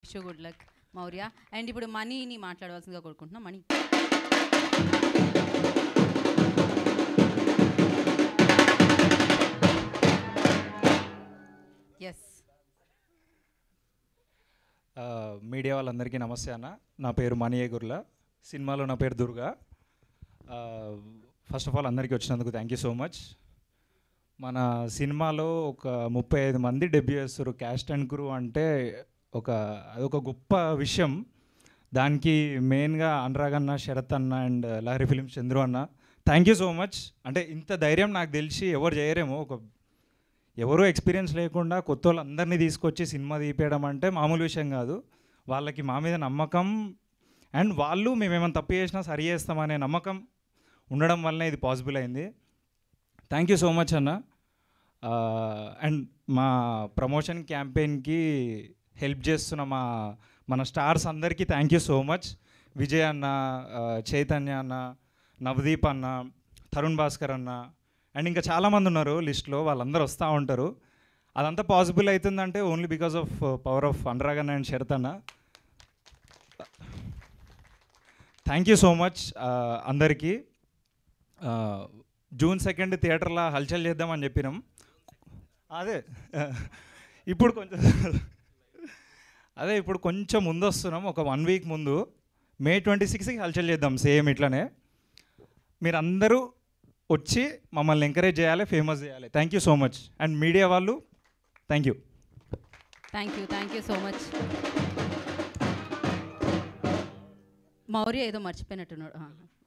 Wish good luck Maurya and ఇప్పుడు మనీని మాట్లాడవలసిందిగా కోరుకుంటున్నాం మనీ ఎస్ ఆ, మీడియా వాళ్ళందరికీ నమస్తే అన్న నా పేరు మణియే గుర్ల సినిమాలో నా పేరు దుర్గా ఫస్ట్ ఆఫ్ ఆల్ అందరికీ వచ్చినందుకు థ్యాంక్ యూ సో మచ్ మన సినిమాలో ఒక ముప్పై ఐదు మంది డెబ్యూ చేస్తారు క్యాస్ట్ అండ్ క్రూ అంటే ఒక అదొక గొప్ప విషయం దానికి మెయిన్గా అనురాగ్ అన్న శరత్ అన్న అండ్ లహరి ఫిలిమ్స్ చంద్రు అన్న థ్యాంక్ యూ సో మచ్ అంటే ఇంత ధైర్యం నాకు తెలిసి ఎవరు చేయరేమో ఒక ఎవరూ ఎక్స్పీరియన్స్ లేకుండా కొత్త వాళ్ళందరినీ తీసుకొచ్చి సినిమా తీపేయడం అంటే మామూలు విషయం కాదు వాళ్ళకి మా మీద నమ్మకం అండ్ వాళ్ళు మేమేమైనా తప్పు చేసినా సరి చేస్తామనే నమ్మకం ఉండడం వల్లనే ఇది పాసిబుల్ అయింది థ్యాంక్ యూ సో మచ్ అన్న అండ్ మా ప్రమోషన్ క్యాంపెయిన్కి హెల్ప్ చేస్తున్న మా మన స్టార్స్ అందరికీ thank you so much Vijay అన్న ఆ, చైతన్య అన్న నవదీప్ అన్న తరుణ్ భాస్కర్ అన్న అండ్ ఇంకా చాలామంది ఉన్నారు లిస్ట్లో వాళ్ళందరూ వస్తూ ఉంటారు అదంతా పాసిబుల్ అవుతుందంటే only because of power of Anurag అన్న అండ్ శరత్ అన్న థ్యాంక్ యూ సో మచ్ అందరికీ ఆ, జూన్ సెకండ్ థియేటర్లో హల్చల్ చేద్దామని చెప్పినాం అదే ఇప్పుడు కొంచెం అదే ఇప్పుడు కొంచెం ముందు వస్తున్నాం ఒక వన్ వీక్ ముందు మే ట్వంటీ సిక్స్కి హల్చల్ చేద్దాం సేమ్ ఇట్లానే మీరందరూ వచ్చి మమ్మల్ని ఎంకరేజ్ చేయాలి ఫేమస్ చేయాలి thank you so much and media వాళ్ళు thank you thank you thank you so much Maurya ఏదో మర్చిపోయినట్టున్నాడు ఆ.